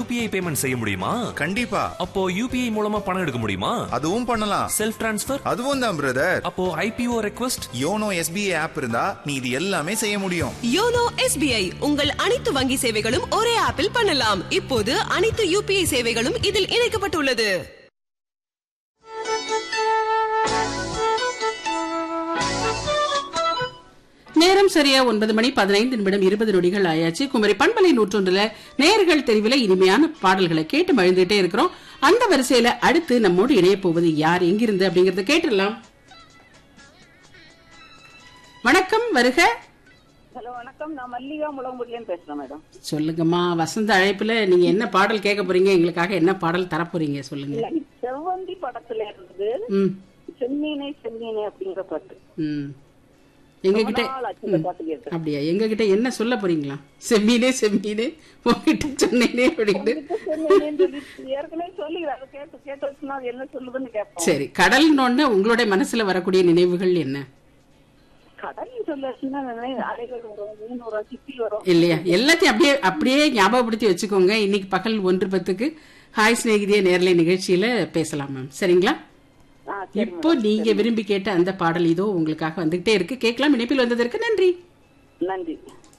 UPI payment செய்ய முடியுமா கண்டிப்பா அப்போ யூபிஐ மூலமா பணம் எடுக்க முடியுமா அதுவும் பண்ணலாம் செல்ஃப் டிரான்ஸ்ஃபர் அதுவும் தான் பிரதர் அப்போ IPO request YONO SBI app இருந்தா நீ இது எல்லாமே செய்ய முடியும் யோனோ எஸ்பிஐ உங்கள் அனைத்து வங்கி சேவைகளும் ஒரே ஆப்பில் பண்ணலாம் இப்போது அனைத்து யூபிஐ சேவைகளும் இதில் இணைக்கப்பட்டுள்ளது நேரம் சரியா ஒன்பது மணி பதினைந்து நிமிடம் இருபது நொடிகள் ஆயாச்சு குமரி பண்பலை நூற்றொன்றுல நேர்கள் தெரிவில இனிமையான பாடல்களை கேட்டு மகிழ்ந்துட்டே இருக்கிறோம் அந்த வரிசையில அடுத்து நம்மோடு இணைய போவது யார் எங்கிருந்து அப்படிங்கறத கேட்டுடலாம் வணக்கம் வருக ஹலோ வணக்கம் நான் மல்லிகா முளங்குடியிலேருந்து பேசுறேன் மேடம் சொல்லுங்கம்மா வசந்த அழைப்புல நீங்க என்ன பாடல் கேட்க போறீங்க எங்களுக்காக என்ன பாடல் தர போறீங்க சொல்லுங்க இல்ல, செவ்வந்தி படத்துல இருந்து ம் செம்மீனே செம்மீனே அப்படிங்கிற பாட்டு ம் எங்ககிட்ட ரொம்ப நாள் ஆச்சு இந்த பாட்டு கேட்டு அப்படியா எங்ககிட்ட என்ன சொல்ல போறீங்களா செம்மீனே செம்மீனே உங்ககிட்ட சொன்னேனே அப்படின்ட்டு செம்மீனேன்னு சொல்லி ஏற்கனவே சொல்லி அதை கேட்டு கேட்டு வச்சுனா அது என்ன சொல்லுதுன்னு கேட்போம் சரி கடல்னோடனே உங்களுடைய மனசுல வரக்கூடிய நினைவுகள் என்ன கடல் சொல்லுச்சுன்னா அலைகள் வரும் மீன் வரும் சிப்பி வரும் இல்லையா எல்லாத்தையும் அப்படியே அப்படியே ஞாபகப்படுத்தி வச்சுக்கோங்க இன்னைக்கு பகல் ஒன்று பத்துக்கு ஹாய் சிநேகிதிய நேரலை நிகழ்ச்சியில பேசலாம் மேம் சரிங்களா ஆ, சரி இப்போ நீங்க விரும்பி கேட்ட அந்த பாடல் இதோ உங்களுக்காக வந்துகிட்டே இருக்கு கேட்கலாம் இணைப்பில் வந்ததற்கு நன்றி நன்றி